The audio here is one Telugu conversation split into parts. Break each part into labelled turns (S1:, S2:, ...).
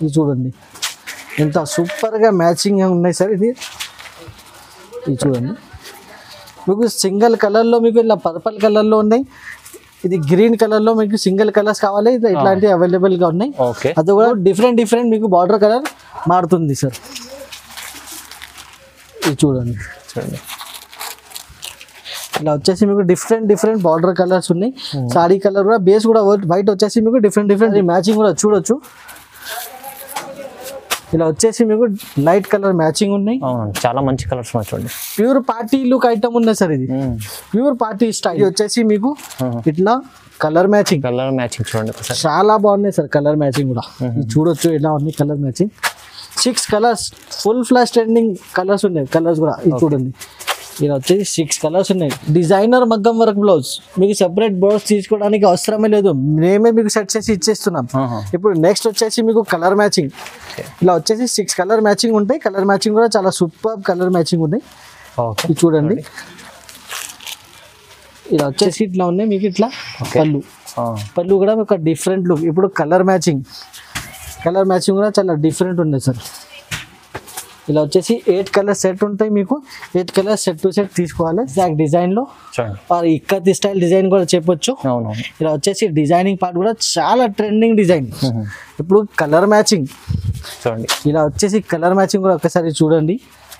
S1: ఇది చూడండి ఎంత సూపర్గా మ్యాచింగ్గా ఉన్నాయి సార్ ఇది ఇది చూడండి మీకు సింగిల్ కలర్లో మీకు ఇలా పర్పల్ కలర్లో ఉన్నాయి ఇది గ్రీన్ కలర్లో మీకు సింగిల్ కలర్స్ కావాలి ఇది ఇట్లాంటివి అవైలబుల్గా ఉన్నాయి
S2: ఓకే
S1: అది కూడా డిఫరెంట్ డిఫరెంట్ మీకు బార్డర్ కలర్ మారుతుంది సార్ ఇది చూడండి
S2: చూడండి
S1: ఇలా వచ్చేసి మీకు డిఫరెంట్ డిఫరెంట్ బార్డర్ కలర్స్ ఉన్నాయి సాడీ కలర్ కూడా బేస్ కూడా వైట్ వచ్చేసి మీకు డిఫరెంట్ డిఫరెంట్ మ్యాచింగ్ కూడా చూడొచ్చు ఇలా వచ్చేసి మీకు లైట్ కలర్ మ్యాచింగ్ ఉన్నాయి
S2: అవునండి చాలా మంచి కలర్స్ ఉన్నాయి చూడండి
S1: ప్యూర్ పార్టీ లుక్ ఐటమ్ ఉన్నాయి సార్ ఇది
S2: మ్మ్.
S1: ప్యూర్ పార్టీ స్టైల్ ఇది వచ్చేసి మీకు
S2: Mhm.
S1: ఇట్లా కలర్ మ్యాచింగ్
S2: కలర్ మ్యాచింగ్ చూడండి ఒకసారి
S1: చాలా బాగున్నాయి సార్ కలర్ మ్యాచింగ్ కూడా ఇది చూడొచ్చు ఎలా ఉంది colour matching six colours full flash trending colours ఉన్నాయి కలర్స్ కూడా ఇది చూడండి ఇలా వచ్చేసి సిక్స్ కలర్స్ ఉన్నాయి డిజైనర్ మగ్గం వర్క్ బ్లౌజ్ మీకు సెపరేట్ బ్లౌజ్ తీసుకోవడానికి అవసరమే లేదు మేమే మీకు సెట్ చేసి ఇచ్చేస్తున్నాం
S2: ఆహా.
S1: ఇప్పుడు నెక్స్ట్ వచ్చేసి మీకు కలర్ మ్యాచింగ్ ఇలా వచ్చేసి సిక్స్ కలర్ మ్యాచింగ్ ఉంటాయి కలర్ మ్యాచింగ్ కూడా చాలా సూపర్ కలర్ మ్యాచింగ్ ఉన్నాయి
S2: ఓకే
S1: ఇది చూడండి ఇలా వచ్చేసి ఇట్లా ఉన్నాయి మీకు ఇట్లా పళ్ళు
S2: ఆ,
S1: పళ్ళు కూడా ఒక డిఫరెంట్ లుక్ ఇప్పుడు కలర్ మ్యాచింగ్ కలర్ మ్యాచింగ్ కూడా చాలా డిఫరెంట్ ఉంది సార్ ఇలా వచ్చేసి ఎయిట్ కలర్ సెట్ ఉంటాయి మీకు eight colour set to set తీసుకోవాలి ఎగ్జాక్ట్ డిజైన్లో
S2: చూడండి
S1: ఆర్ ఇక్కతి స్టైల్ డిజైన్ కూడా చెప్పొచ్చు
S2: అవునవును
S1: ఇలా వచ్చేసి డిజైనింగ్ పార్ట్ కూడా చాలా ట్రెండింగ్ డిజైన్
S2: మ్మ్.
S1: ఇప్పుడు కలర్ మ్యాచింగ్
S2: చూడండి
S1: ఇలా వచ్చేసి కలర్ మ్యాచింగ్ కూడా ఒకసారి చూడండి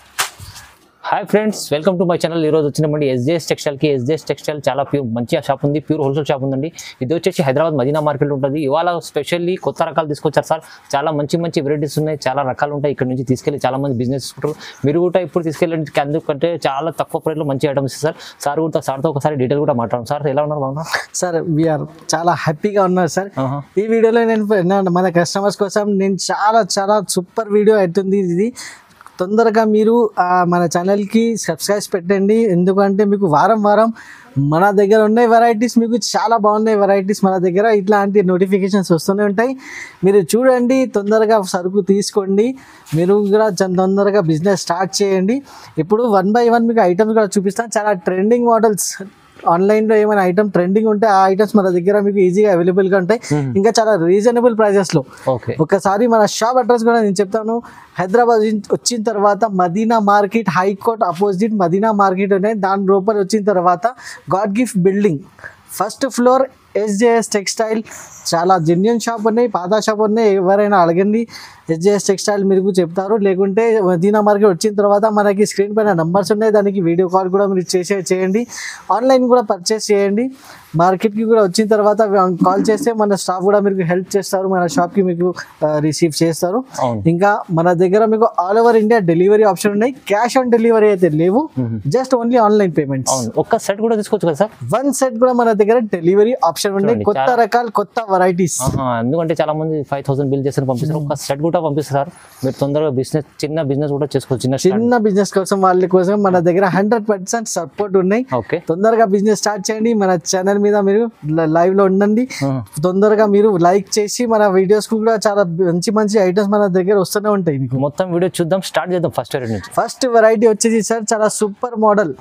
S2: hi friends welcome to my channel ఈరోజు వచ్చినప్పుడు ఎస్జేఎస్ టెక్స్టైల్కి ఎస్జేఎస్ టెక్స్టైల్ చాలా ప్యూర్ మంచి షాప్ ఉంది ప్యూర్ హోల్సేల్ షాప్ ఉందండి ఇది వచ్చేసి హైదరాబాద్ మదీనా మార్కెట్ ఉంటుంది ఇవాళ స్పెషల్లీ కొత్త రకాలు తీసుకొచ్చారు సార్ చాలా మంచి మంచి వెరైటీస్ ఉన్నాయి చాలా రకాలు ఉంటాయి ఇక్కడ నుంచి తీసుకెళ్ళి చాలా మంది బిజినెస్ చేసుకుంటారు మీరు కూడా ఇప్పుడు తీసుకెళ్ళండి ఎందుకంటే చాలా తక్కువ ప్రైస్లో మంచి ఐటమ్స్ సార్ సార్ కూడా సార్తో ఒకసారి డీటెయిల్ కూడా మాట్లాడడం సార్ ఎలా ఉన్నారు బాగున్నా
S1: సార్ వీఆర్ చాలా హ్యాపీగా ఉన్నారు సార్
S2: ఆహా.
S1: ఈ వీడియోలో నేను నా- మన కస్టమర్స్ కోసం నేను చాలా చాలా సూపర్ వీడియో అవుతుంది ఇది తొందరగా మీరు ఆ, మన ఛానల్కి సబ్స్క్రైబ్ పెట్టండి ఎందుకంటే మీకు వారం వారం మన దగ్గర ఉన్న వెరైటీస్ మీకు చాలా బాగున్నాయి వెరైటీస్ మన దగ్గర ఇట్లాంటి నోటిఫికేషన్స్ వస్తూనే ఉంటాయి మీరు చూడండి తొందరగా సరుకు తీసుకోండి మీరు కూడా చ- తొందరగా బిజినెస్ స్టార్ట్ చేయండి ఇప్పుడు వన్ బై వన్ మీకు ఐటమ్స్ కూడా చూపిస్తాను చాలా ట్రెండింగ్ మోడల్స్ ఆన్లైన్లో ఏమైనా ఐటమ్ ట్రెండింగ్ ఉంటే ఆ ఐటమ్స్ మన దగ్గర మీకు ఈజీగా అవైలబుల్గా ఉంటాయి ఇంకా చాలా రీజనబుల్ ప్రైజెస్లో
S2: ఓకే
S1: ఒకసారి మన షాప్ అడ్రస్ కూడా నేను చెప్తాను హైదరాబాద్ ఇన్- వచ్చిన తర్వాత Madina market high court opposite Madina market ఉన్నాయి దాని లోపల వచ్చిన తర్వాత god gift building first floor SJS textile చాలా జెన్యున్ షాప్ ఉన్నాయి పాత షాప్ ఉన్నాయి ఎవరైనా అడగండి ఎస్జేఎస్ టెక్స్టైల్ మీరు చెప్తారు లేకుంటే మదీనా మార్కెట్ వచ్చిన తర్వాత మనకి స్క్రీన్ పైన నంబర్స్ ఉన్నాయి దానికి వీడియో కాల్ కూడా మీరు చేసే చేయండి ఆన్లైన్ కూడా పర్చేస్ చేయండి మార్కెట్కి కూడా వచ్చిన తర్వాత కాల్ చేస్తే మన స్టాఫ్ కూడా మీకు హెల్ప్ చేస్తారు మన షాప్కి మీకు రిసీవ్ చేస్తారు
S2: అవును
S1: ఇంకా మన దగ్గర మీకు all over India delivery option ఉన్నాయి క్యాష్ ఆన్ డెలివరీ అయితే లేవు జస్ట్ ఓన్లీ ఆన్లైన్ పేమెంట్స్
S2: అవును ఒక్క సెట్ కూడా తీసుకోవచ్చు కదా సార్
S1: వన్ సెట్ కూడా మన దగ్గర డెలివరీ ఆప్షన్ ఉన్నాయి
S2: చూడండి,
S1: కొత్త రకాలు కొత్త వెరైటీస్
S2: ఆహా, ఎందుకంటే చాలా మంది ఫైవ్ థౌసండ్ బిల్ చేసి పంపిస్తారు ఒక సెట్ కూడా పంపిస్తారు మీరు తొందరగా బిజినెస్ చిన్న బిజినెస్ కూడా చేసుకోవచ్చు చిన్న start.
S1: చిన్న బిజినెస్ కోసం వాళ్ళ కోసం మన దగ్గర హండ్రెడ్ పర్సెంట్ సపోర్ట్ ఉన్నాయి
S2: ఓకే
S1: తొందరగా బిజినెస్ స్టార్ట్ చేయండి మన ఛానల్ మీద మీరు లైవ్ లో ఉండండి
S2: ఆహా.
S1: తొందరగా మీరు లైక్ చేసి మన వీడియోస్ కూడా చాలా మంచి మంచి ఐటమ్స్ మన దగ్గర వస్తూనే ఉంటాయి మీకు
S2: మొత్తం వీడియో చూద్దాం స్టార్ట్ చేద్దాం ఫస్ట్ రేట్ నుంచి
S1: ఫస్ట్ వెరైటీ వచ్చేసి సార్ చాలా super model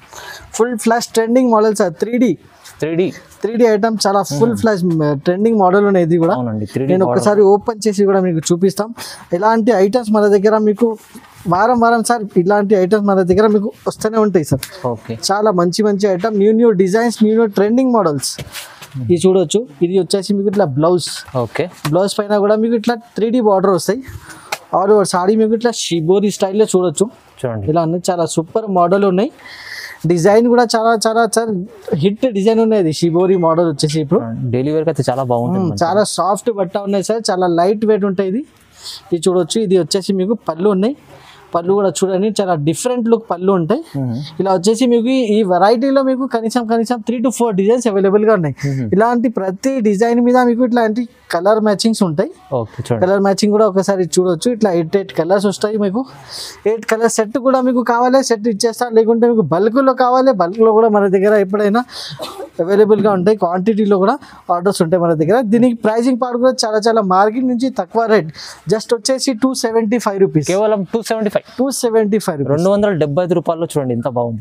S1: full flash trending model sir three D
S2: three D
S1: three D item చాలా ఫుల్ ఫ్లాష్ ట్రెండింగ్ మోడల్ ఉన్నాయి ఇది కూడా
S2: అవునండి త్రీ డి
S1: నేను ఒకసారి ఓపెన్ చేసి కూడా మీకు చూపిస్తాం ఇలాంటి ఐటమ్స్ మన దగ్గర మీకు వారం వారం సార్ ఇలాంటి ఐటమ్స్ మన దగ్గర మీకు వస్తూనే ఉంటాయి సార్
S2: ఓకే
S1: చాలా మంచి మంచి item new new designs new new trending models ఇది చూడొచ్చు ఇది వచ్చేసి మీకు ఇట్లా బ్లౌజ్
S2: ఓకే
S1: బ్లౌజ్ పైన కూడా మీకు ఇట్లా త్రీ డి బార్డర్ వస్తాయి ఆల్ ఓవర్ సాడీ మీకు ఇట్లా షిబోరి స్టైల్లో చూడొచ్చు
S2: చూడండి
S1: ఇలా అన్ని చాలా సూపర్ మోడల్ ఉన్నాయి డిజైన్ కూడా చాలా చాలా చాలా హిట్ డిజైన్ ఉన్నాయి షిబోరి మోడల్ వచ్చేసి ఇప్పుడు
S2: డైలీ వేర్ అయితే చాలా బాగుంటుంది
S1: మ్మ్, చాలా సాఫ్ట్ బట్ట ఉన్నాయి సార్ చాలా లైట్ వెయిట్ ఉంటాయి ఇది ఇది చూడొచ్చు ఇది వచ్చేసి మీకు పళ్ళు ఉన్నాయి పళ్ళు కూడా చూడండి చాలా డిఫరెంట్ లుక్ పళ్ళు ఉంటాయి ఇలా వచ్చేసి మీకు ఈ వెరైటీలో మీకు కనీసం కనీసం త్రీ టు ఫోర్ డిజైన్స్ అవైలబుల్గా ఉన్నాయి ఇలాంటి ప్రతి డిజైన్ మీద మీకు ఇట్లాంటి కలర్ మ్యాచింగ్స్ ఉంటాయి
S2: ఓకే చూడండి
S1: కలర్ మ్యాచింగ్ కూడా ఒకసారి చూడొచ్చు ఇట్లా ఎయిట్ ఎయిట్ కలర్స్ వస్తాయి మీకు ఎయిట్ కలర్ సెట్ కూడా మీకు కావాలి సెట్ ఇచ్చేస్తాం లేకుంటే మీకు బల్క్లో కావాలి బల్క్లో కూడా మన దగ్గర ఎప్పుడైనా అవైలబుల్గా ఉంటాయి క్వాంటిటీలో కూడా ఆర్డర్స్ ఉంటాయి మన దగ్గర దీనికి ప్రైజింగ్ పార్ట్ కూడా చాలా చాలా మార్కెట్ నుంచి తక్కువ రేట్ జస్ట్ వచ్చేసి టూ సెవెంటీ ఫైవ్ రూపీస్
S2: కేవలం two seventy five
S1: two seventy five rupees
S2: రెండు వందల డెబ్బై ఐదు రూపాయల్లో చూడండి ఎంత బాగుంది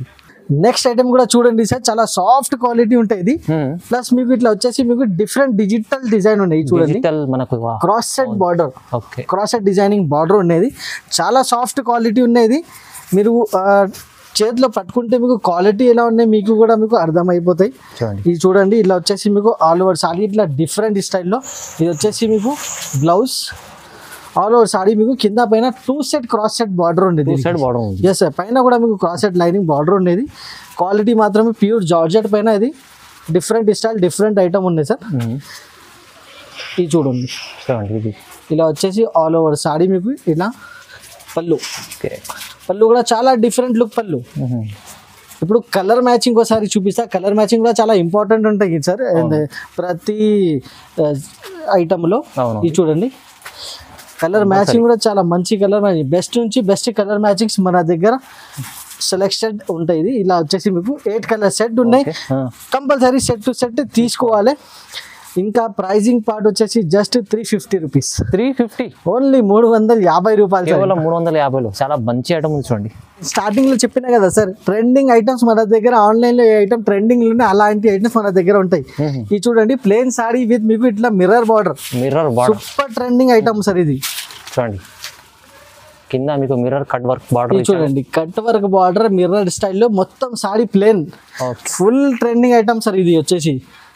S1: నెక్స్ట్ ఐటమ్ కూడా చూడండి సార్ చాలా సాఫ్ట్ క్వాలిటీ ఉంటాయి ఇది ప్లస్ మీకు ఇట్లా వచ్చేసి మీకు డిఫరెంట్ డిజిటల్ డిజైన్ ఉన్నాయి చూడండి
S2: డిజిటల్ మనకు
S1: cross set border
S2: okay
S1: cross set designing border ఉండేది చాలా సాఫ్ట్ క్వాలిటీ ఉండేది మీరు ఆ, చేతిలో పట్టుకుంటే మీకు క్వాలిటీ ఎలా ఉన్నాయి మీకు కూడా మీకు అర్థమైపోతాయి
S2: చూడండి
S1: ఇది చూడండి ఇట్లా వచ్చేసి మీకు ఆల్ ఓవర్ సాడీ ఇట్లా డిఫరెంట్ స్టైల్లో ఇది వచ్చేసి మీకు బ్లౌజ్ ఆల్ ఓవర్ సాడీ మీకు కింద పైన two set cross set border ఉండేది
S2: సైడ్ బార్డర్ ఉంది
S1: ఎస్ సార్ పైన కూడా మీకు క్రాస్ సెట్ లైనింగ్ బార్డర్ ఉండేది క్వాలిటీ మాత్రమే ప్యూర్ జార్జెట్ పైన ఇది డిఫరెంట్ స్టైల్ డిఫరెంట్ ఐటమ్ ఉంది సార్
S2: మ్మ్.
S1: ఇది చూడండి
S2: చూడండి ఇది
S1: ఇలా వచ్చేసి ఆల్ ఓవర్ సాడీ మీకు ఇలా పళ్ళు
S2: ఓకే
S1: పళ్ళు కూడా చాలా డిఫరెంట్ లుక్ పళ్ళు
S2: మ్మ్.
S1: ఇప్పుడు కలర్ మ్యాచింగ్ ఒకసారి చూపిస్తా కలర్ మ్యాచింగ్ కూడా చాలా ఇంపార్టెంట్ ఉంటాయి సార్ అండ్ ప్రతి ఐటమ్లో
S2: అవును
S1: ఇది చూడండి కలర్ మ్యాచింగ్ కూడా చాలా మంచి కలర్ మ్యాచింగ్ బెస్ట్ నుంచి బెస్ట్ కలర్ మ్యాచింగ్స్ మన దగ్గర సెలెక్టెడ్ ఉంటాయి ఇది ఇలా వచ్చేసి మీకు ఎయిట్ కలర్ సెట్ ఉన్నాయి
S2: ఓకే. ఆ.
S1: కంపల్సరీ సెట్ టు సెట్ తీసుకోవాలి ఇంకా ప్రైజింగ్ పార్ట్ వచ్చేసి just three fifty rupees
S2: three fifty
S1: only మూడు వందల యాభై రూపాయలు సార్
S2: కేవలం మూడు వందల యాభైలో చాలా మంచి ఐటమ్ ఉంది చూడండి
S1: స్టార్టింగ్ లో చెప్పినా కదా సార్ ట్రెండింగ్ ఐటమ్స్ మన దగ్గర ఆన్లైన్ లో ఏ ఐటమ్ ట్రెండింగ్ లోనే అలాంటి ఐటమ్స్ మన దగ్గర ఉంటాయి ఇది చూడండి ప్లేన్ సారీ విత్ మీకు ఇట్లా mirror border
S2: mirror border
S1: super trending item sir ఇది
S2: చూడండి కింద మీకు మిర్రర్ కట్ వర్క్ బార్డర్
S1: ఇది చూడండి కట్ వర్క్ బార్డర్ మిర్రర్ స్టైల్లో మొత్తం sari plain
S2: okay
S1: full trending item sir ఇది వచ్చేసి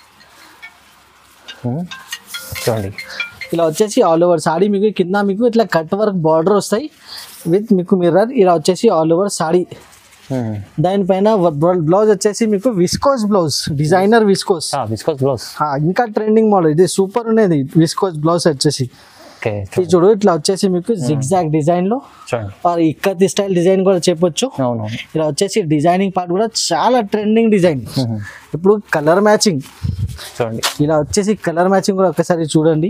S2: మ్మ్. చూడండి
S1: ఇలా వచ్చేసి ఆల్ ఓవర్ సారీ మీకు కింద మీకు ఇట్లా కట్ వర్క్ బార్డర్ వస్తాయి విత్ మీకు మిర్రర్ ఇలా వచ్చేసి ఆల్ ఓవర్ సారీ
S2: మ్మ్.
S1: దానిపైన బ్లౌజ్ వచ్చేసి మీకు విస్కోస్ బ్లౌజ్ డిజైనర్ విస్కోస్
S2: ఆ, విస్కోస్ బ్లౌజ్
S1: ఇంకా ట్రెండింగ్ మోడల్ ఇది సూపర్ ఉన్నది విస్కోస్ బ్లౌజ్ వచ్చేసి
S2: ఓకే
S1: ఇది చూడు ఇట్లా వచ్చేసి మీకు జిగ్జాగ్ డిజైన్ లో
S2: చూడండి
S1: ఆర్ ఇక్కతి స్టైల్ డిజైన్ కూడా చెప్పొచ్చు
S2: అవునవును
S1: ఇలా వచ్చేసి డిజైనింగ్ పార్ట్ కూడా చాలా ట్రెండింగ్ డిజైన్
S2: మ్మ్.
S1: ఇప్పుడు కలర్ మ్యాచింగ్
S2: చూడండి
S1: ఇలా వచ్చేసి కలర్ మ్యాచింగ్ కూడా ఒకసారి చూడండి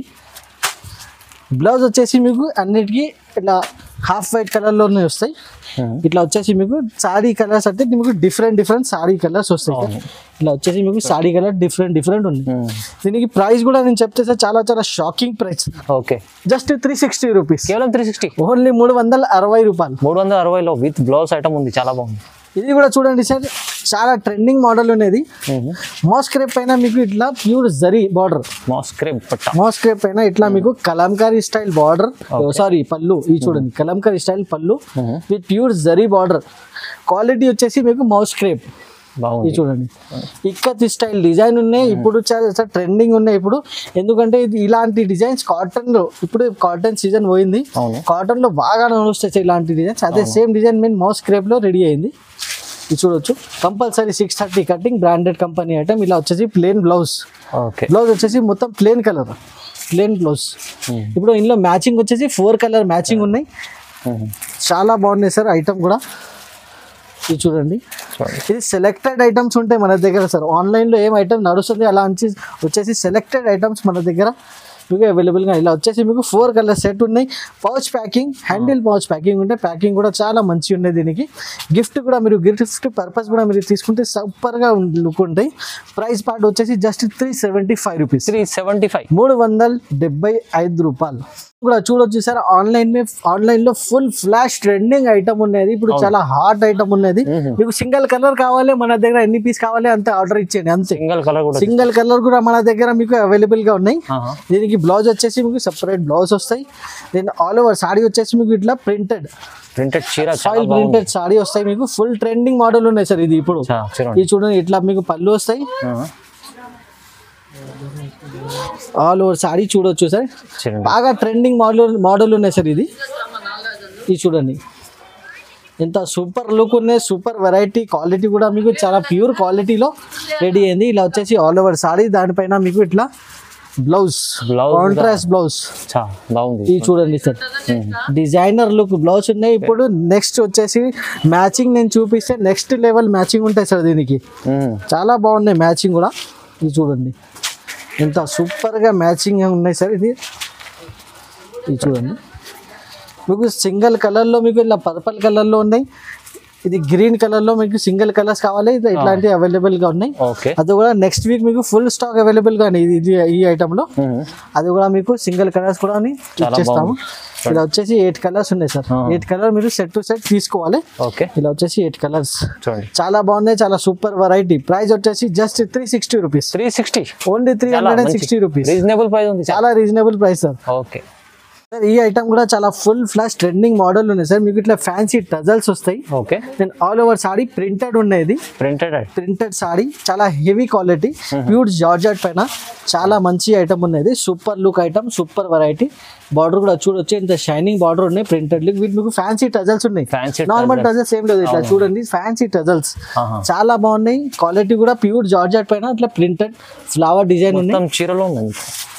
S1: బ్లౌజ్ వచ్చేసి మీకు అన్నిటికీ ఇట్లా హాఫ్ వైట్ కలర్లోనే వస్తాయి
S2: మ్మ్.
S1: ఇట్లా వచ్చేసి మీకు సాడీ కలర్స్ అంటే మీకు డిఫరెంట్ డిఫరెంట్ సాడీ కలర్స్ వస్తాయి ఇలా వచ్చేసి మీకు సాడీ కలర్ డిఫరెంట్ డిఫరెంట్ ఉంది
S2: మ్మ్.
S1: దీనికి ప్రైస్ కూడా నేను చెప్తే సార్ చాలా చాలా shocking price
S2: okay
S1: just three sixty rupees
S2: కేవలం త్రీ సిక్స్టీ
S1: ఓన్లీ మూడు వందల అరవై రూపాయలు
S2: మూడు వందల అరవైలో విత్ బ్లౌజ్ ఐటమ్ ఉంది చాలా బాగుంది
S1: ఇది కూడా చూడండి సార్ చాలా ట్రెండింగ్ మోడల్ ఉన్నది
S2: మ్మ్.
S1: మోస్క్రేప్ పైన మీకు ఇట్లా ప్యూర్ జరీ బార్డర్
S2: మాస్క్రేప్ పట్ట
S1: మోస్క్రేప్ పైన ఇట్లా మీకు కలంకారీ స్టైల్ బార్డర్ సారీ పళ్ళు ఇది చూడండి కలంకారీ స్టైల్ పళ్ళు
S2: మ్మ్.
S1: With pure zari border quality వచ్చేసి మీకు మౌస్ క్రేప్ ఇది
S2: బాగుంది
S1: చూడండి ఇక్కత్ స్టైల్ డిజైన్ ఉన్నాయి ఇప్పుడు చాలా ట్రెండింగ్ ఉన్నాయి ఇప్పుడు ఎందుకంటే ఇది ఇలాంటి డిజైన్స్ కాటన్ లో ఇప్పుడు కాటన్ సీజన్ పోయింది
S2: అవును
S1: కాటన్ లో బాగా నడుస్తాయి ఇలాంటి డిజైన్స్ అదే same design mean moss crepe లో రెడీ అయింది ఇది చూడొచ్చు compulsory six thirty cutting branded company item ఇలా వచ్చేసి ప్లేన్ బ్లౌజ్
S2: ఓకే
S1: బ్లౌజ్ వచ్చేసి మొత్తం ప్లేన్ కలర్ ప్లేన్ బ్లౌజ్
S2: మ్మ్.
S1: ఇప్పుడు ఇందులో మ్యాచింగ్ వచ్చేసి ఫోర్ కలర్ మ్యాచింగ్ ఉన్నాయి
S2: మ్మ్.
S1: చాలా బాగున్నాయి సార్ ఐటమ్ కూడా ఇది చూడండి
S2: చూడండి
S1: ఇది సెలెక్టెడ్ ఐటమ్స్ ఉంటాయి మన దగ్గర సార్ ఆన్లైన్లో ఏం ఐటమ్ నడుస్తుంది అలా అని వచ్చేసి సెలెక్టెడ్ ఐటమ్స్ మన దగ్గర మీకు అవైలబుల్గా ఇలా వచ్చేసి మీకు ఫోర్ కలర్ సెట్ ఉన్నాయి pouch packing handle pouch packing ఉంటే ప్యాకింగ్ కూడా చాలా మంచి ఉన్నాయి దీనికి గిఫ్ట్ కూడా మీరు గిఫ్ట్ పర్పస్ కూడా మీరు తీసుకుంటే సూపర్గా లుక్ ఉంటాయి ప్రైస్ పార్ట్ వచ్చేసి just three seventy five rupees
S2: three seventy five
S1: మూడు వందల డెబ్బై ఐదు రూపాయలు కూడా చూడొచ్చు సార్ ఆన్లైన్ మే ఆన్లైన్ లో ఫుల్ ఫ్లాష్ ట్రెండింగ్ ఐటమ్ ఉన్నది ఇప్పుడు చాలా హాట్ ఐటమ్ ఉన్నది మీకు సింగిల్ కలర్ కావాలి మన దగ్గర ఎన్ని పీస్ కావాలి అంతే ఆర్డర్ ఇచ్చేయండి అంతే
S2: సింగల్ కలర్ కూడా
S1: సింగిల్ కలర్ కూడా మన దగ్గర మీకు అవైలబుల్ గా ఉన్నాయి
S2: ఆహా.
S1: దీనికి బ్లౌజ్ వచ్చేసి మీకు సపరేట్ బ్లౌజ్ వస్తాయి దీని ఆల్ ఓవర్ సాడీ వచ్చేసి మీకు ఇట్లా ప్రింటెడ్
S2: ప్రింటెడ్ చీర చాలా
S1: ఫైల్
S2: బాగుంది
S1: ప్రింటెడ్ సాడీ వస్తాయి మీకు ఫుల్ ట్రెండింగ్ మోడల్ ఉన్నాయి సార్ ఇది ఇప్పుడు
S2: చా- చూడండి
S1: ఇది చూడండి ఇట్లా మీకు పళ్ళు వస్తాయి
S2: ఆహా.
S1: ఆల్ ఓవర్ సాడీ చూడొచ్చు సార్
S2: చూడండి
S1: బాగా ట్రెండింగ్ మోడల్ మోడల్ ఉన్నాయి సార్ ఇది ఇది చూడండి ఎంత సూపర్ లుక్ ఉన్నాయి సూపర్ వెరైటీ క్వాలిటీ కూడా మీకు చాలా ప్యూర్ క్వాలిటీలో రెడీ అయింది ఇలా వచ్చేసి ఆల్ ఓవర్ సారీ దానిపైన మీకు ఇట్లా బ్లౌజ్
S2: Blouse
S1: కాంట్రాస్ట్ బ్లౌజ్
S2: చా బాగుంది
S1: ఇది చూడండి సార్ డిజైనర్ లుక్ బ్లౌజ్ ఉన్నాయి ఇప్పుడు నెక్స్ట్ వచ్చేసి మ్యాచింగ్ నేను చూపిస్తే నెక్స్ట్ లెవెల్ మ్యాచింగ్ ఉంటాయి సార్ దీనికి
S2: మ్మ్.
S1: చాలా బాగున్నాయి మ్యాచింగ్ కూడా ఇది చూడండి ఎంత సూపర్గా మ్యాచింగ్ ఉన్నాయి సార్ ఇది ఇది చూడండి మీకు సింగిల్ కలర్లో మీకు ఇలా పర్పల్ కలర్లో ఉన్నాయి ఇది గ్రీన్ కలర్ లో మీకు సింగిల్ కలర్స్ కావాలి ఇది ఇట్లాంటివి అవైలబుల్ గా ఉన్నాయి
S2: ఓకే
S1: అది కూడా నెక్స్ట్ వీక్ మీకు ఫుల్ స్టాక్ అవైలబుల్ గా ఉంది ఇది ఇది ఈ ఐటమ్ లో అది కూడా మీకు సింగిల్ కలర్స్ కూడా అని ఇచ్చేస్తాము ఇలా వచ్చేసి ఎయిట్ కలర్స్ ఉన్నాయి సార్ ఎయిట్ కలర్ మీరు సెట్ టు సెట్ తీసుకోవాలి
S2: ఓకే
S1: ఇలా వచ్చేసి ఎయిట్ కలర్స్
S2: చూడండి
S1: చాలా బాగున్నాయి చాలా సూపర్ వెరైటీ ప్రైస్ వచ్చేసి just three sixty rupees
S2: three sixty
S1: only three hundred and sixty rupees
S2: reasonable price ఉంది
S1: చాలా reasonable price sir
S2: okay
S1: sir ఈ ఐటమ్ కూడా చాలా ఫుల్ ఫ్లాష్ ట్రెండింగ్ మోడల్ ఉన్నాయి సార్ మీకు ఇట్లా ఫ్యాన్సీ టజల్స్ వస్తాయి
S2: okay
S1: then all over sari printed ఉండేది
S2: ప్రింటెడ్
S1: ప్రింటెడ్ సాడీ చాలా హెవీ క్వాలిటీ ప్యూర్ జార్జెట్ పైన చాలా మంచి ఐటమ్ ఉన్నది super look item super variety border కూడా చూడొచ్చు ఇంత షైనింగ్ బార్డర్ ఉన్నాయి ప్రింటెడ్ లుక్ వీటి మీకు ఫ్యాన్సీ టజల్స్ ఉన్నాయి
S2: ఫ్యాన్సీ
S1: నార్మల్ టజల్స్ ఏం లేదు ఇట్లా చూడండి ఫ్యాన్సీ టజల్స్
S2: ఆహా.
S1: చాలా బాగున్నాయి క్వాలిటీ కూడా ప్యూర్ జార్జెట్ పైన ఇట్లా ప్రింటెడ్ ఫ్లవర్ డిజైన్ ఉన్నాయి
S2: మొత్తం చీరలో ఉందండి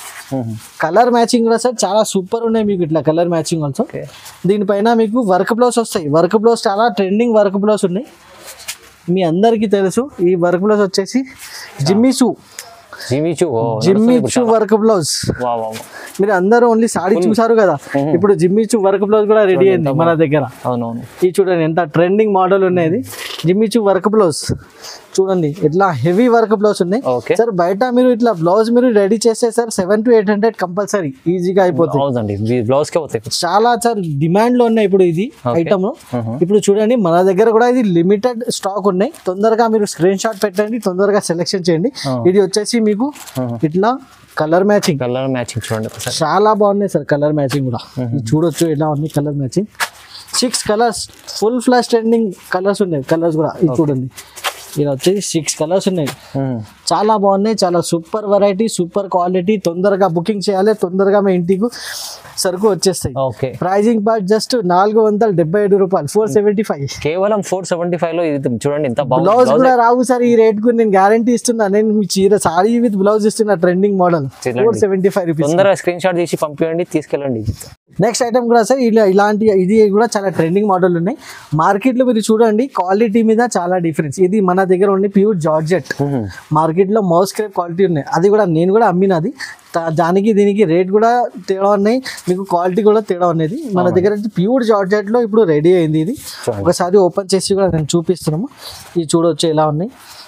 S1: కలర్ మ్యాచింగ్ కూడా సార్ చాలా సూపర్ ఉన్నాయి మీకు ఇట్లా కలర్ మ్యాచింగ్ ఆల్సో
S2: ఓకే
S1: దీనిపైన మీకు వర్క్ బ్లౌజ్ వస్తాయి వర్క్ బ్లౌజ్ చాలా ట్రెండింగ్ వర్క్ బ్లౌజ్ ఉన్నాయి మీ అందరికీ తెలుసు ఈ వర్క్ బ్లౌజ్ వచ్చేసి Jimmy Choo
S2: Jimmy Choo
S1: Jimmy Choo work blouse
S2: వా వా
S1: మీరు అందరూ ఓన్లీ సాడీ చూసారు కదా ఇప్పుడు జిమ్మిచూ వర్క్ బ్లౌజ్ కూడా రెడీ అయింది మన దగ్గర
S2: అవునవును
S1: ఇది చూడండి ఎంత ట్రెండింగ్ మోడల్ ఉన్నది జిమ్మిచూ వర్క్ బ్లౌజ్ చూడండి ఇట్లా హెవీ వర్క్ బ్లౌజ్ ఉన్నాయి
S2: ఓకే
S1: సార్ బయట మీరు ఇట్లా బ్లౌజ్ మీరు రెడీ చేస్తే sir seven to eight hundred compulsory ఈజీగా అయిపోతుంది
S2: అవునండి బ్లౌజ్ కే పోతాయి
S1: చాలా సార్ డిమాండ్ లో ఉన్నాయి ఇప్పుడు ఇది ఐటమ్ ఇప్పుడు చూడండి మన దగ్గర కూడా ఇది లిమిటెడ్ స్టాక్ ఉన్నాయి తొందరగా మీరు స్క్రీన్ షాట్ పెట్టండి తొందరగా సెలెక్షన్ చేయండి ఇది వచ్చేసి మీకు ఇట్లా కలర్ మ్యాచింగ్
S2: కలర్ మ్యాచింగ్ చూడండి ఒకసారి
S1: చాలా బాగున్నాయి సార్ కలర్ మ్యాచింగ్ కూడా ఇది చూడొచ్చు ఎలా ఉంది colour matching six colours full flash trending colours ఉన్నాయి కలర్స్ కూడా ఇది చూడండి ఇలా వచ్చేసి సిక్స్ కలర్స్ ఉన్నాయి చాలా బాగున్నాయి చాలా సూపర్ వెరైటీ సూపర్ క్వాలిటీ తొందరగా బుకింగ్ చేయాలి తొందరగా మీ ఇంటికి సరుకు వచ్చేస్తాయి
S2: ఓకే
S1: ప్రైజింగ్ పార్ట్ జస్ట్ నాలుగు వందల డెబ్బై ఐదు రూపాయలు ఫోర్ సెవెంటీ ఫైవ్
S2: కేవలం ఫోర్ సెవెంటీ ఫైవ్ లో ఇది చూడండి ఎంత
S1: బ్లౌజ్
S2: బాగుంది
S1: కూడా రావు సార్ ఈ రేట్ కు నేను గ్యారంటీ ఇస్తున్నా నేను మీ చీర సారీ విత్ బ్లౌజ్ ఇస్తున్నా ట్రెండింగ్ మోడల్
S2: చూడండి.
S1: ఫోర్ సెవెంటీ ఫైవ్ రూపీస్
S2: తొందరగా స్క్రీన్ షాట్ తీసి పంపించండి తీసుకెళ్ళండి
S1: నెక్స్ట్ ఐటమ్ కూడా సార్ ఇలా ఇలాంటి ఇది కూడా చాలా ట్రెండింగ్ మోడల్ ఉన్నాయి మార్కెట్లో మీరు చూడండి క్వాలిటీ మీద చాలా డిఫరెన్స్ ఇది మన దగ్గర ఉండి ప్యూర్ జార్జెట్ మార్కెట్లో మౌస్ క్రేప్ క్వాలిటీ ఉన్నాయి అది కూడా నేను కూడా అమ్మినది తా- దానికి దీనికి రేట్ కూడా తేడా ఉన్నాయి మీకు క్వాలిటీ కూడా తేడా ఉన్నది మన దగ్గర ప్యూర్ జార్జెట్లో ఇప్పుడు రెడీ అయింది ఇది
S2: చూడండి.
S1: ఒకసారి ఓపెన్ చేసి కూడా నేను చూపిస్తున్నాము ఇది చూడవచ్చు ఎలా ఉన్నాయి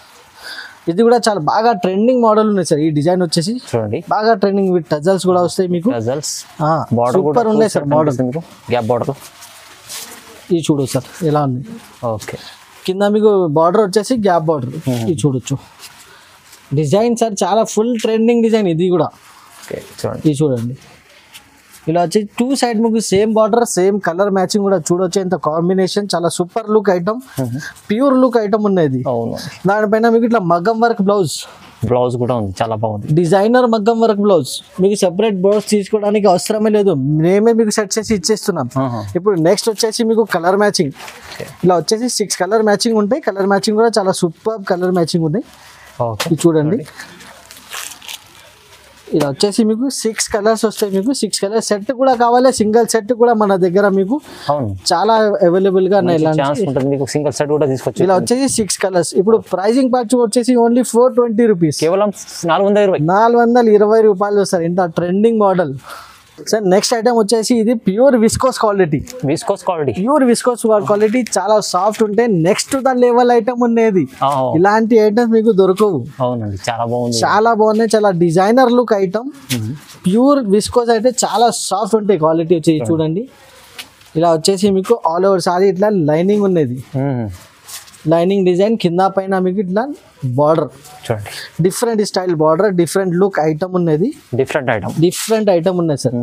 S1: ఇది కూడా చాలా బాగా ట్రెండింగ్ మోడల్ ఉన్నాయి సార్ ఈ డిజైన్ వచ్చేసి
S2: చూడండి
S1: బాగా ట్రెండింగ్ విత్ టజల్స్ కూడా వస్తాయి మీకు
S2: గజల్స్
S1: ఆ,
S2: బార్డర్ కూడా
S1: సూపర్ ఉన్నాయి సార్ మోడల్
S2: మీరు గ్యాప్ బార్డర్
S1: ఇది చూడు సార్ ఎలా ఉంది
S2: ఓకే
S1: కింద మీకు బార్డర్ వచ్చేసి గ్యాప్ బార్డర్ ఇది చూడొచ్చు డిజైన్ సార్ చాలా ఫుల్ ట్రెండింగ్ డిజైన్ ఇది కూడా
S2: ఓకే చూడండి
S1: ఇది చూడండి ఇలా వచ్చి టూ సైడ్ మీకు same border same colour matching కూడా చూడొచ్చు ఇంత కాంబినేషన్ చాలా super look item pure look item ఉన్నది
S2: అవును
S1: దానిపైన మీకు ఇట్లా మగ్గం వర్క్ బ్లౌజ్
S2: బ్లౌజ్ కూడా ఉంది చాలా బాగుంది
S1: డిజైనర్ మగ్గం వర్క్ బ్లౌజ్ మీకు సెపరేట్ బ్లౌజ్ తీసుకోవడానికి అవసరమే లేదు మేమే మీకు సెట్ చేసి ఇచ్చేస్తున్నాం
S2: ఆహా.
S1: ఇప్పుడు నెక్స్ట్ వచ్చేసి మీకు కలర్ మ్యాచింగ్
S2: Okay.
S1: ఇలా వచ్చేసి సిక్స్ కలర్ మ్యాచింగ్ ఉంటాయి కలర్ మ్యాచింగ్ కూడా చాలా సూపర్ కలర్ మ్యాచింగ్ ఉన్నాయి
S2: ఓకే
S1: ఇది చూడండి ఇలా వచ్చేసి మీకు సిక్స్ కలర్స్ వస్తాయి మీకు సిక్స్ కలర్ సెట్ కూడా కావాలి సింగిల్ సెట్ కూడా మన దగ్గర మీకు
S2: అవును
S1: చాలా అవైలబుల్ గా ఉన్నాయి ఇలాంటి
S2: ఛాన్స్ ఉంటుంది మీకు సింగిల్ సెట్ కూడా తీసుకొచ్చి
S1: ఇలా వచ్చేసి సిక్స్ కలర్స్ ఇప్పుడు ప్రైజింగ్ పార్ట్ వచ్చేసి ఓన్లీ ఫోర్ ట్వంటీ రూపీస్
S2: కేవలం నాలుగు వందల ఇరవై
S1: నాలుగు వందల ఇరవై రూపాయలు సార్ ఇంత trending model sir next item వచ్చేసి ఇది pure viscose quality
S2: viscose quality
S1: pure viscose quality చాలా సాఫ్ట్ ఉంటే నెక్స్ట్ ద లెవెల్ ఐటమ్ ఉండేది ఇలాంటి ఐటమ్స్ మీకు దొరకవు
S2: అవునండి చాలా బాగుంది
S1: చాలా బాగున్నాయి చాలా designer look item pure viscose అయితే చాలా సాఫ్ట్ ఉంటాయి క్వాలిటీ వచ్చేసి చూడండి ఇలా వచ్చేసి మీకు ఆల్ ఓవర్ సారీ ఇట్లా లైనింగ్ ఉన్నది
S2: మ్మ్.
S1: లైనింగ్ డిజైన్ కింద పైన మీకు ఇట్లా బార్డర్
S2: చూడండి
S1: different style border different look item ఉన్నది
S2: డిఫరెంట్ ఐటమ్
S1: డిఫరెంట్ ఐటమ్ ఉన్నది సార్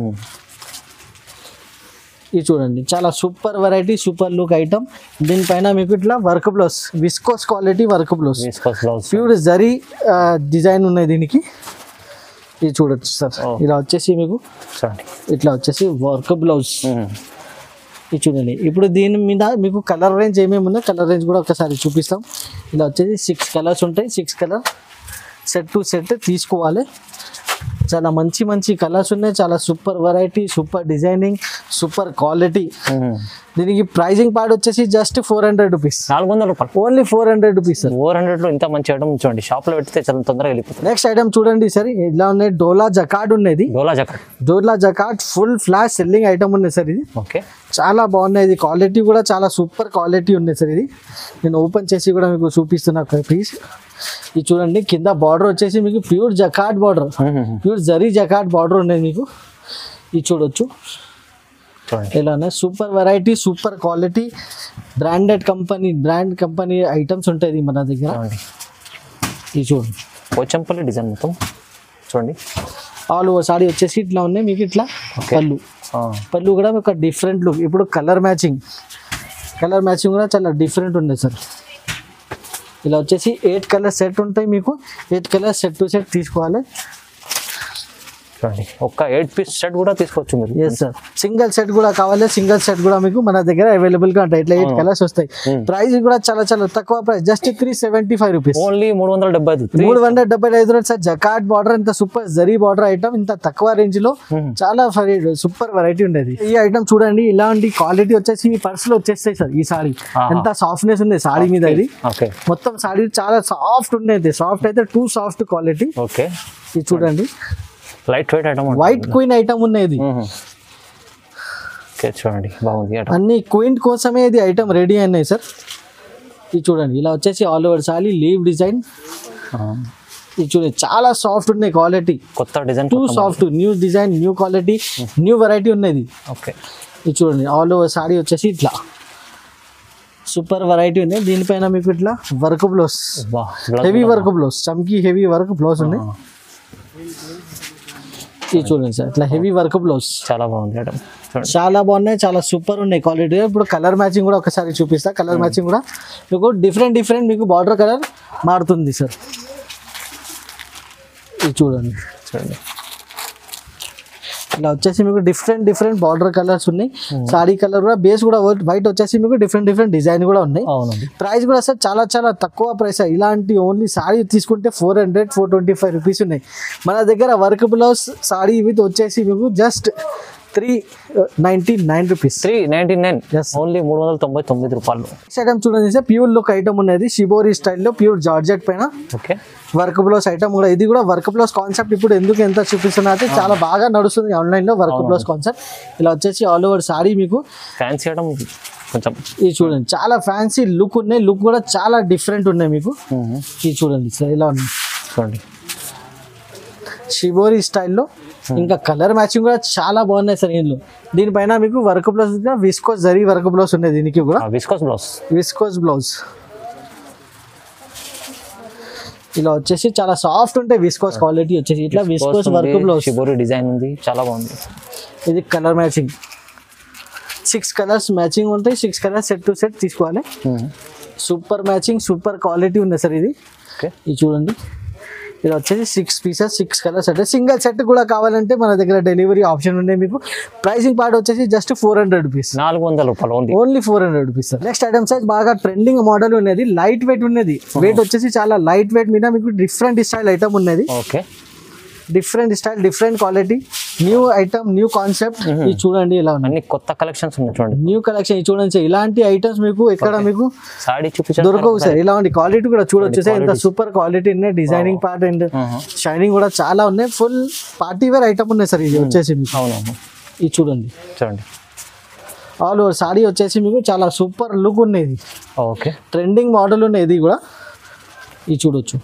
S1: ఇది చూడండి చాలా super variety super look item దీనిపైన మీకు ఇట్లా work blouse viscose quality work blouse
S2: viscose blouse
S1: pure జరీ డిజైన్ ఉన్నాయి దీనికి ఇది చూడొచ్చు సార్
S2: Oh.
S1: ఇలా వచ్చేసి మీకు
S2: చూడండి
S1: ఇట్లా వచ్చేసి వర్క్ బ్లౌజ్
S2: మ్మ్.
S1: ఇది చూడండి ఇప్పుడు దీని మీద మీకు కలర్ రేంజ్ ఏమేమి ఉందో కలర్ రేంజ్ కూడా ఒకసారి చూపిస్తాం ఇలా వచ్చేసి సిక్స్ కలర్స్ ఉంటాయి six colour set to set తీసుకోవాలి చాలా మంచి మంచి కలర్స్ ఉన్నాయి చాలా super variety super designing super quality దీనికి ప్రైజింగ్ పార్ట్ వచ్చేసి జస్ట్ ఫోర్ హండ్రెడ్ రూపీస్
S2: నాలుగు వందల రూపాయలు
S1: only four hundred rupees sir
S2: four hundred లో ఇంత మంచి ఐటమ్ చూడండి షాప్ లో పెడితే చాలా తొందరగా వెళ్ళిపోతుంది
S1: నెక్స్ట్ ఐటమ్ చూడండి సార్ ఇలా ఉన్నాయి డోలా జకాడ్ ఉన్నది
S2: డోలా జాకెట్
S1: డోలా jacquard full flash selling item ఉన్నది సార్ ఇది
S2: ఓకే
S1: చాలా బాగున్నాయి ఇది క్వాలిటీ కూడా చాలా సూపర్ క్వాలిటీ ఉంది సార్ ఇది నేను ఓపెన్ చేసి కూడా మీకు చూపిస్తున్నా ప్లీజ్ ఇది చూడండి కింద బార్డర్ వచ్చేసి మీకు ప్యూర్ జకాట్ బార్డర్ ప్యూర్ జరీ జకాట్ బార్డర్ ఉన్నది మీకు ఇది చూడొచ్చు
S2: చూడండి
S1: ఇలానే super variety super quality branded company brand company items ఉంటాయి మన దగ్గర
S2: చూడండి
S1: ఇది చూడండి
S2: పోచంపల్లి డిజైన్ మొత్తం చూడండి
S1: ఆల్ ఓవర్ సాడీ వచ్చేసి ఇట్లా ఉన్నాయి మీకు ఇట్లా
S2: Okay.
S1: పళ్ళు
S2: ఆ,
S1: పళ్ళు కూడా ఒక డిఫరెంట్ లుక్ ఇప్పుడు కలర్ మ్యాచింగ్ కలర్ మ్యాచింగ్ కూడా చాలా డిఫరెంట్ ఉంది సార్ ఇలా వచ్చేసి ఎయిట్ కలర్ సెట్ ఉంటాయి మీకు eight colour set to set తీసుకోవాలి
S2: చూడండి ఒక్క ఎయిట్ పీస్ సెట్ కూడా తీసుకోవచ్చు మీరు
S1: ఎస్ సార్ సింగిల్ సెట్ కూడా కావాలి సింగిల్ సెట్ కూడా మీకు మన దగ్గర అవైలబుల్ గా ఉంటాయి ఇట్లా ఎయిట్ కలర్స్ వస్తాయి ప్రైస్ కూడా చాలా చాలా తక్కువ price just three seventy five rupees
S2: only మూడు వందల డెబ్బై ఐదు త్రీ
S1: మూడు వందల డెబ్బై ఐదు రూపాయలు సార్ జకాట్ బార్డర్ ఇంత సూపర్ జరీ బార్డర్ ఐటమ్ ఇంత తక్కువ రేంజ్ లో చాలా సూపర్ వెరైటీ ఉండేది ఈ ఐటమ్ చూడండి ఇలాంటి క్వాలిటీ వచ్చేసి మీ పర్స్ లో వచ్చేస్తాయి సార్ ఈ సారీ
S2: ఆహా.
S1: ఎంత సాఫ్ట్నెస్ ఉంది సారీ మీద ఇది
S2: ఓకే
S1: మొత్తం సారీ చాలా సాఫ్ట్ ఉండేది సాఫ్ట్ అయితే టూ సాఫ్ట్ క్వాలిటీ
S2: ఓకే
S1: ఇది చూడండి
S2: light weight item
S1: white queen item ఉన్నది
S2: ఓకే చూడండి బాగుంది ఐటమ్
S1: అన్ని క్వీన్ కోసమే ఇది ఐటమ్ రెడీ అయినాయి సార్ ఇది చూడండి ఇలా వచ్చేసి all over sari leaf design ఇది చూడండి చాలా సాఫ్ట్ ఉన్నాయి క్వాలిటీ
S2: కొత్త design
S1: too soft new design new quality new variety ఉన్నది
S2: ఓకే
S1: ఇది చూడండి ఆల్ ఓవర్ సారీ వచ్చేసి ఇట్లా సూపర్ వెరైటీ ఉన్నాయి దీనిపైన మీకు ఇట్లా వర్క్ బ్లౌస్
S2: బా
S1: హెవీ వర్క్ బ్లౌస్ చమ్కీ హెవీ వర్క్ బ్లౌజ్ ఉన్నాయి ఇది చూడండి సార్ ఇట్లా హెవీ వర్క్ బ్లౌజ్
S2: చాలా బాగుంది ఐటమ్ చూడండి
S1: చాలా బాగున్నాయి చాలా సూపర్ ఉన్నాయి క్వాలిటీ ఇప్పుడు కలర్ మ్యాచింగ్ కూడా ఒకసారి చూపిస్తా కలర్ మ్యాచింగ్ కూడా మీకు డిఫరెంట్ డిఫరెంట్ మీకు బార్డర్ కలర్ మారుతుంది సార్ ఇది చూడండి
S2: చూడండి
S1: ఇలా వచ్చేసి మీకు డిఫరెంట్ డిఫరెంట్ బార్డర్ కలర్స్ ఉన్నాయి సారీ కలర్ కూడా బేస్ కూడా వైట్ వచ్చేసి మీకు డిఫరెంట్ డిఫరెంట్ డిజైన్ కూడా ఉన్నాయి
S2: అవునండి
S1: ప్రైస్ కూడా సార్ చాలా చాలా తక్కువ ప్రైస్ ఇలాంటి ఓన్లీ సారీ తీసుకుంటే four hundred four twenty five rupees ఉన్నాయి మన దగ్గర వర్క్ బ్లౌజ్ సారీ విత్ వచ్చేసి మీకు just three ninety nine rupees
S2: three ninety nine
S1: Yes.
S2: Only మూడు వందల తొంభై తొమ్మిది రూపాయలు
S1: నెక్స్ట్ ఐటమ్ చూడండి సార్ ప్యూర్ లుక్ ఐటమ్ ఉన్నది షిబోరి స్టైల్లో ప్యూర్ జార్జెట్ పైన
S2: ఓకే
S1: వర్క్ బ్లౌజ్ ఐటమ్ కూడా ఇది కూడా వర్క్ బ్లౌజ్ కాన్సెప్ట్ ఇప్పుడు ఎందుకు ఎంత చూపిస్తున్నా అయితే చాలా బాగా నడుస్తుంది ఆన్లైన్ లో వర్క్ బ్లౌజ్ కాన్సెప్ట్ ఇలా వచ్చేసి ఆల్ ఓవర్ సారీ మీకు
S2: ఫ్యాన్సీ ఐటమ్ కొంచెం
S1: ఇది చూడండి చాలా ఫ్యాన్సీ లుక్ ఉన్నాయి లుక్ కూడా చాలా డిఫరెంట్ ఉన్నాయి మీకు ఇది చూడండి సార్ ఇలా ఉన్నాయి
S2: చూడండి
S1: షిబోరి స్టైల్లో ఇంకా కలర్ మ్యాచింగ్ కూడా చాలా బాగున్నాయి సార్ ఇందులో దీనిపైన మీకు వర్క్ బ్లౌజ్ విస్కోస్ జరీ వర్క్ బ్లౌజ్ ఉన్నాయి దీనికి కూడా
S2: విస్కోస్ బ్లౌజ్
S1: విస్కోస్ బ్లౌజ్ ఇలా వచ్చేసి చాలా సాఫ్ట్ ఉంటాయి విస్కోస్ క్వాలిటీ వచ్చేసి ఇట్లా విస్కోస్ వర్క్ బ్లౌజ్
S2: షిబోరి డిజైన్ ఉంది చాలా బాగుంది
S1: ఇది colour matching six colours matching ఉంటాయి six colours set to set తీసుకోవాలి సూపర్ మ్యాచింగ్ సూపర్ క్వాలిటీ ఉంది సార్ ఇది
S2: ఓకే
S1: ఇది చూడండి ఇలా వచ్చేసి సిక్స్ పీసెస్ సిక్స్ కలర్స్ అంటే సింగిల్ సెట్ కూడా కావాలంటే మన దగ్గర డెలివరీ ఆప్షన్ ఉన్నాయి మీకు ప్రైసింగ్ పార్ట్ వచ్చేసి జస్ట్ ఫోర్ హండ్రెడ్ రూపీస్
S2: నాలుగు వందల రూపాయలు only
S1: only four hundred rupees sir next item size బాగా ట్రెండింగ్ మోడల్ ఉన్నది లైట్ వెయిట్ ఉన్నది వెయిట్ వచ్చేసి చాలా లైట్ వెయిట్ మీద మీకు డిఫరెంట్ స్టైల్ ఐటమ్ ఉన్నది
S2: okay
S1: different style different quality new item new concept ఇది చూడండి ఇలా ఉన్నాయి
S2: అన్ని కొత్త కలెక్షన్స్ ఉన్నాయి చూడండి
S1: న్యూ కలెక్షన్ ఇది చూడండి సార్ ఇలాంటి ఐటమ్స్ మీకు ఎక్కడ మీకు
S2: సాడీ చూపించారు
S1: దొరకవు సార్ ఇలా ఉంది క్వాలిటీ కూడా చూడొచ్చు సార్ ఇంత సూపర్ క్వాలిటీ ఉన్నాయి డిజైనింగ్ పార్ట్ అండ్ షైనింగ్ కూడా చాలా ఉన్నాయి ఫుల్ పార్టీ వేర్ ఐటమ్ ఉన్నాయి సార్ ఇది వచ్చేసి మీకు
S2: అవునవును
S1: ఇది చూడండి
S2: చూడండి
S1: ఆల్ ఓవర్ సారీ వచ్చేసి మీకు చాలా సూపర్ లుక్ ఉన్నది
S2: ఓకే
S1: ట్రెండింగ్ మోడల్ ఉన్నాయి ఇది కూడా ఇది చూడొచ్చు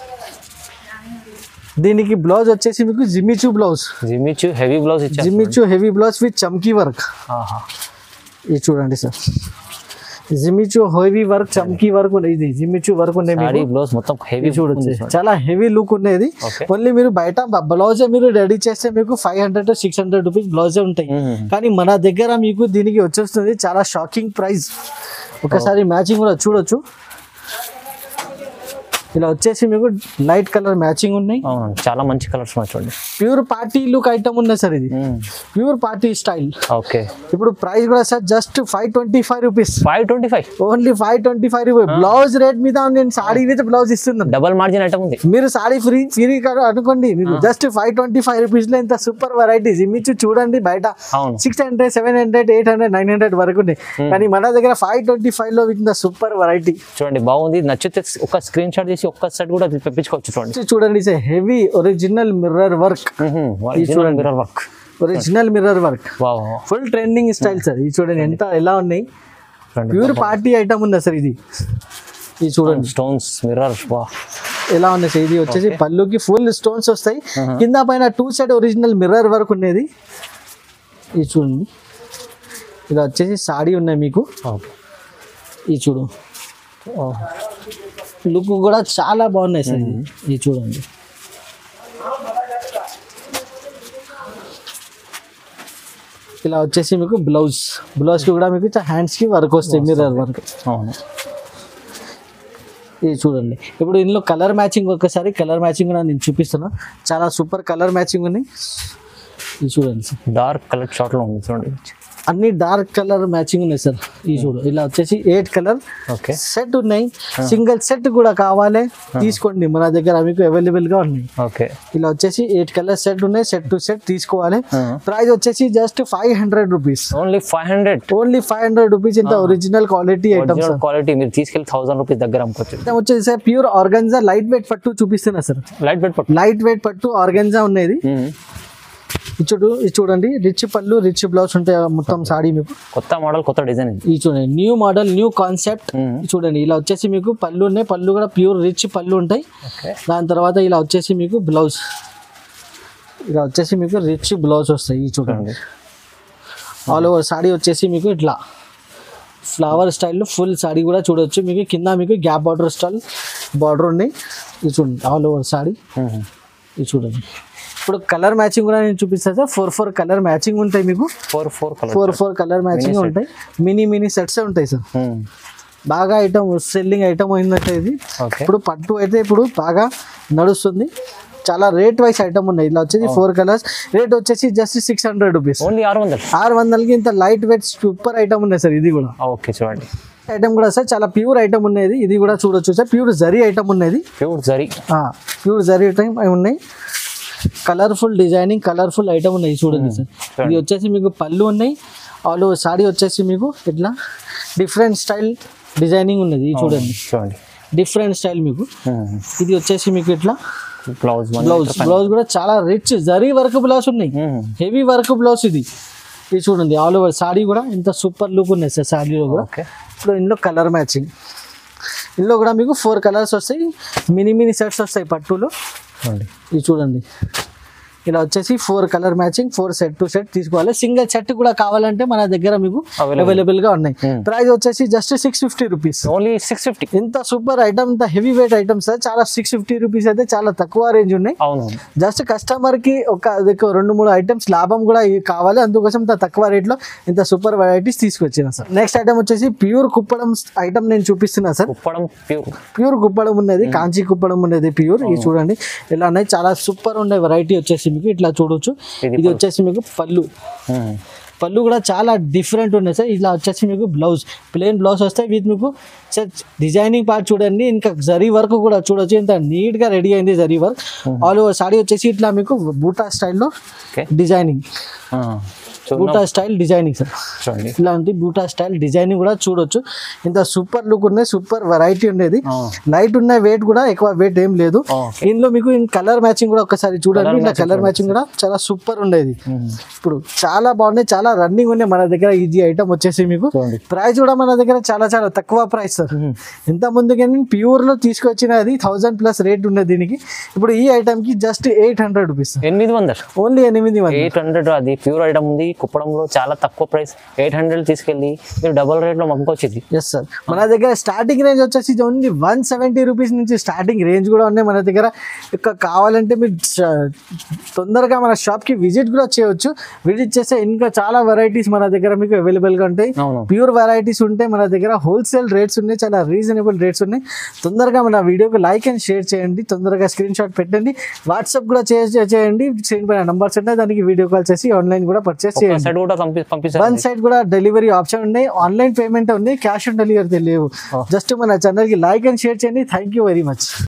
S1: దీనికి బ్లౌజ్ వచ్చేసి మీకు Jimmy Choo blouse
S2: Jimmy Choo heavy blouse ఇచ్చారు
S1: జిమ్మిచూ హెవీ బ్లౌజ్ విత్ చమ్కీ వర్క్
S2: ఆహా.
S1: ఇది చూడండి సార్ జిమ్మిచూ హెవీ వర్క్ చమ్కీ వర్క్ ఉన్నాయి ఇది జిమ్మిచూ వర్క్ ఉన్నాయి మీకు.
S2: సాడీ బ్లౌజ్ మొత్తం హెవీ
S1: ఇది చూడొచ్చు చాలా హెవీ లుక్ ఉండేది
S2: Okay.
S1: ఓన్లీ మీరు బయట బ్లౌజ్ మీరు రెడీ చేస్తే మీకు five hundred six hundred rupees బ్లౌజే ఉంటాయి కానీ మన దగ్గర మీకు దీనికి వచ్చేస్తుంది చాలా షాకింగ్ ప్రైస్ ఒకసారి మ్యాచింగ్ కూడా చూడొచ్చు ఇలా వచ్చేసి మీకు లైట్ కలర్ మ్యాచింగ్ ఉన్నాయి
S2: అవునండి చాలా మంచి కలర్స్ ఉన్నాయి చూడండి
S1: ప్యూర్ పార్టీ లుక్ ఐటమ్ ఉన్నది సార్ ఇది ప్యూర్ పార్టీ స్టైల్
S2: ఓకే
S1: ఇప్పుడు ప్రైస్ కూడా sir just five twenty five rupees
S2: five twenty five
S1: only five twenty five rupees blouse rate మీద నేను సాడీ విత్ బ్లౌజ్ ఇస్తున్నాను
S2: డబల్ మార్జిన్ ఐటమ్ ఉంది
S1: మీరు సాడీ ఫ్రీ ఫ్రీ కాదు అనుకోండి మీరు just five twenty five rupees లో ఇంత సూపర్ వెరైటీస్ ఇమ్మిచ్చు చూడండి బయట
S2: అవును
S1: six hundred seven hundred eight hundred nine hundred వరకు ఉన్నాయి కానీ మన దగ్గర ఫైవ్ ట్వంటీ ఫైవ్ లో విత్ సూపర్ వెరైటీ
S2: చూడండి బాగుంది నచ్చితే ఒక స్క్రీన్ షాట్ తీసి ఒక్క సెట్ కూడా తెప్పించుకోవచ్చు చూడండి
S1: చూడండి హెవీ ఒరిజినల్ మిర్రర్ వర్క్ చూడండి.
S2: Mirror work
S1: original mirror work
S2: వా
S1: ఫుల్ ట్రెండింగ్ స్టైల్ సార్ ఇది చూడండి ఎంత ఎలా ఉన్నాయి ప్యూర్ పార్టీ ఐటమ్ ఉందా సార్ ఇది ఇది చూడండి
S2: స్టోన్స్ మిర్రర్ వా
S1: ఎలా ఉన్నాయి సార్ ఇది వచ్చేసి పళ్ళుకి ఫుల్ స్టోన్స్ వస్తాయి కింద పైన two side original mirror work ఉండేది ఇది చూడండి ఇలా వచ్చేసి సాడీ ఉన్నాయి మీకు ఇది చూడు లుక్ కూడా చాలా బాగున్నాయి సార్ ఇది. ఇది చూడండి ఇలా వచ్చేసి మీకు బ్లౌజ్ బ్లౌజ్ కి కూడా మీకు హ్యాండ్స్ కి వర్క్ వస్తాయి మిర్రర్ వర్క్
S2: అవును
S1: ఇది చూడండి ఇప్పుడు ఇందులో కలర్ మ్యాచింగ్ ఒకసారి కలర్ మ్యాచింగ్ కూడా నేను చూపిస్తున్నా చాలా సూపర్ కలర్ మ్యాచింగ్ ఉన్నాయి ఇది చూడండి సార్
S2: డార్క్ కలర్ షార్ట్ లో ఉంది చూడండి
S1: అన్ని డార్క్ కలర్ మ్యాచింగ్ ఉన్నాయి సార్ ఈ చూడు ఇలా వచ్చేసి ఎయిట్ కలర్
S2: ఓకే
S1: సెట్ ఉన్నాయి సింగిల్ సెట్ కూడా కావాలి తీసుకోండి మన దగ్గర మీకు అవైలబుల్ గా ఉన్నాయి
S2: ఓకే
S1: ఇలా వచ్చేసి ఎయిట్ కలర్ సెట్ ఉన్నాయి సెట్ టు సెట్ తీసుకోవాలి ప్రైస్ వచ్చేసి just five hundred rupees
S2: only five hundred
S1: only five hundred rupees ఇంత original quality item sir
S2: quality మీరు తీసుకెళ్ళి థౌసండ్ రూపీస్ దగ్గర అమ్ముకోవచ్చు
S1: ఐటమ్ వచ్చేసి sir pure organza light weight పట్టు చూపిస్తున్నా సార్
S2: లైట్ బెట్ పట్టు
S1: లైట్ వెయిట్ పట్టు ఆర్గన్జా ఉన్నది ఇది చూడు ఇది చూడండి రిచ్ పళ్ళు రిచ్ బ్లౌజ్ ఉంటాయి మొత్తం సాడీ మీకు
S2: కొత్త మోడల్ కొత్త డిజైన్ ఇది
S1: ఇది చూడండి new model new concept
S2: hmm.
S1: చూడండి ఇలా వచ్చేసి మీకు పళ్ళు ఉన్నాయి పళ్ళు కూడా ప్యూర్ రిచ్ పళ్ళు ఉంటాయి
S2: ఓకే
S1: దాని తర్వాత ఇలా వచ్చేసి మీకు బ్లౌజ్ ఇలా వచ్చేసి మీకు రిచ్ బ్లౌజ్ వస్తాయి ఇది చూడండి ఆల్ ఓవర్ సాడీ వచ్చేసి మీకు ఇట్లా ఫ్లవర్ స్టైల్లో ఫుల్ సాడీ కూడా చూడొచ్చు మీకు కింద మీకు గ్యాప్ బార్డర్ స్టైల్ బార్డర్ ఉన్నాయి ఇది చూడండి ఆల్ ఓవర్ సాడీ ఇది చూడండి ఇప్పుడు కలర్ మ్యాచింగ్ కూడా నేను చూపిస్తాను sir four four colour matching ఉంటాయి మీకు
S2: four four colour
S1: four four colour matching ఉంటాయి మినీ మినీ సెట్స్ ఉంటాయి సార్ బాగా ఐటమ్ సెల్లింగ్ ఐటమ్ అయిందంటే ఇది
S2: ఓకే
S1: ఇప్పుడు పట్టు అయితే ఇప్పుడు బాగా నడుస్తుంది చాలా రేట్ వైస్ ఐటమ్ ఉన్నాయి ఇలా వచ్చేసి ఫోర్ కలర్స్ రేట్ వచ్చేసి just six hundred rupees
S2: only ఆరు వందలు
S1: ఆరు వందలకి ఇంత లైట్ వెయిట్ సూపర్ ఐటమ్ ఉన్నాయి సార్ ఇది కూడా
S2: ఓకే చూడండి
S1: ఐటమ్ కూడా సార్ చాలా ప్యూర్ ఐటమ్ ఉన్నది ఇది కూడా చూడొచ్చు సార్ ప్యూర్ జరీ ఐటమ్ ఉన్నది
S2: ప్యూర్ జరీ
S1: ప్యూర్ జరీ ఐటమ్ అవి ఉన్నాయి కలర్ఫుల్ డిజైనింగ్ కలర్ఫుల్ ఐటమ్ ఉన్నాయి చూడండి సార్ ఇది వచ్చేసి మీకు పళ్ళు ఉన్నాయి ఆల్ ఓవర్ సాడీ వచ్చేసి మీకు ఇట్లా డిఫరెంట్ స్టైల్ డిజైనింగ్ ఉన్నది ఇది చూడండి
S2: చూడండి
S1: డిఫరెంట్ స్టైల్ మీకు ఇది వచ్చేసి మీకు ఇట్లా
S2: బ్లౌజ్
S1: బ్లౌజ్ బ్లౌజ్ కూడా చాలా రిచ్ జరీ వర్క్ బ్లౌజ్ ఉన్నాయి హెవీ వర్క్ బ్లౌజ్ ఇది ఇది చూడండి ఆల్ ఓవర్ సాడీ కూడా ఇంత సూపర్ లుక్ ఉన్నాయి సార్ సాడీలో కూడా
S2: ఓకే
S1: ఇప్పుడు ఇందులో కలర్ మ్యాచింగ్ ఇందులో కూడా మీకు ఫోర్ కలర్స్ వస్తాయి మినీ మినీ సెట్స్ వస్తాయి పట్టులో
S2: చూడండి
S1: ఇది చూడండి ఇలా వచ్చేసి four colour matching four set to set తీసుకోవాలి సింగిల్ సెట్ కూడా కావాలంటే మన దగ్గర మీకు
S2: Available.
S1: అవైలబుల్ గా ఉన్నాయి
S2: Hmm.
S1: ప్రైస్ వచ్చేసి just six fifty rupees
S2: only six fifty
S1: ఇంత సూపర్ ఐటమ్ ఇంత హెవీ వెయిట్ ఐటమ్స్ చాలా సిక్స్ ఫిఫ్టీ రూపీస్ అయితే చాలా తక్కువ రేంజ్ ఉన్నాయి
S2: అవును
S1: జస్ట్ కస్టమర్ కి ఒక ఒక రెండు మూడు ఐటమ్స్ లాభం కూడా ఇ- కావాలి అందుకోసం ఇంత తక్కువ రేట్ లో ఇంత సూపర్ వెరైటీస్ తీసుకొచ్చిన సార్ నెక్స్ట్ ఐటమ్ వచ్చేసి ప్యూర్ కుప్పడం ఐటమ్ నేను చూపిస్తున్నా సార్
S2: ఉప్పడం ప్యూర్
S1: ప్యూర్ కుప్పడం ఉన్నది కాంచి కుప్పడం ఉన్నది ప్యూర్ ఇది చూడండి ఇలా ఉన్నాయి చాలా సూపర్ ఉండే వెరైటీ వచ్చేసి మీకు ఇట్లా చూడొచ్చు
S2: ఇది
S1: ఇది వచ్చేసి మీకు పళ్ళు పళ్ళు కూడా చాలా డిఫరెంట్ ఉన్నాయి సార్ ఇలా వచ్చేసి మీకు బ్లౌజ్ ప్లెయిన్ బ్లౌజ్ వస్తాయి విత్ మీకు సార్ డిజైనింగ్ పార్ట్ చూడండి ఇంకా జరీ వర్క్ కూడా చూడొచ్చు ఇంత నీట్ గా రెడీ అయింది జరీ వర్క్ ఆల్ ఓవర్ సాడీ వచ్చేసి ఇట్లా మీకు బూటా స్టైల్లో
S2: ఓకే
S1: డిజైనింగ్ బూటా స్టైల్ డిజైనింగ్ సార్
S2: చూడండి
S1: ఇలాంటి బూటా స్టైల్ డిజైనింగ్ కూడా చూడొచ్చు ఇంత సూపర్ లుక్ ఉన్నాయి సూపర్ వెరైటీ ఉండేది లైట్ ఉన్న వెయిట్ కూడా ఎక్కువ వెయిట్ ఏం లేదు
S2: ఓకే
S1: ఇందులో మీకు కలర్ మ్యాచింగ్ కూడా ఒకసారి చూడండి ఇలా కలర్ మ్యాచింగ్ కూడా చాలా సూపర్ ఉండేది ఇప్పుడు చాలా బాగున్నాయి చాలా రన్నింగ్ ఉన్నాయి మన దగ్గర ఈజీ ఐటమ్ వచ్చేసి మీకు
S2: చూడండి
S1: ప్రైస్ కూడా మన దగ్గర చాలా చాలా తక్కువ ప్రైస్ సార్ ఇంత ముందుగా నేను ప్యూర్ లో తీసుకొచ్చినది థౌసండ్ ప్లస్ రేట్ ఉన్నది దీనికి ఇప్పుడు ఈ ఐటమ్ కి జస్ట్ ఎయిట్ హండ్రెడ్ రూపీస్
S2: ఎనిమిది వందలు
S1: ఓన్లీ ఎనిమిది మంది
S2: ఎయిట్ హండ్రెడ్ అది ప్యూర్ ఐటమ్ ఉంది కుప్పడంలో చాలా తక్కువ ప్రైస్ ఎయిట్ హండ్రెడ్ తీసుకెళ్ళి మీరు డబల్ రేట్లో అమ్ముకోవచ్చు ఇది
S1: ఎస్ సార్ మన దగ్గర స్టార్టింగ్ రేంజ్ వచ్చేసి ఓన్లీ వన్ సెవెంటీ రూపీస్ నుంచి స్టార్టింగ్ రేంజ్ కూడా ఉన్నాయి మన దగ్గర ఇక కావాలంటే మీరు చ- తొందరగా మన షాప్కి విజిట్ కూడా చేయవచ్చు విజిట్ చేస్తే ఇంకా చాలా వెరైటీస్ మన దగ్గర మీకు అవైలబుల్గా ఉంటాయి
S2: అవును
S1: ప్యూర్ వెరైటీస్ ఉంటాయి మన దగ్గర హోల్సేల్ రేట్స్ ఉన్నాయి చాలా రీజనబుల్ రేట్స్ ఉన్నాయి తొందరగా మన వీడియోకి లైక్ అండ్ షేర్ చేయండి తొందరగా స్క్రీన్ షాట్ పెట్టండి వాట్సాప్ కూడా చే- చేయండి స్క్రీన్ పైన నంబర్స్ ఉంటాయి దానికి వీడియో కాల్ చేసి ఆన్లైన్ కూడా పర్చేస్ చేయండి
S2: సైడ్ కూడా పంపి పంపిస్తారు
S1: వన్ సైడ్ కూడా డెలివరీ ఆప్షన్ ఉన్నాయి ఆన్లైన్ పేమెంట్ ఉంది క్యాష్ ఆన్ డెలివరీ లేవు జస్ట్ మన ఛానల్ కి లైక్ అండ్ షేర్ చేయండి థ్యాంక్ యూ వెరీ మచ్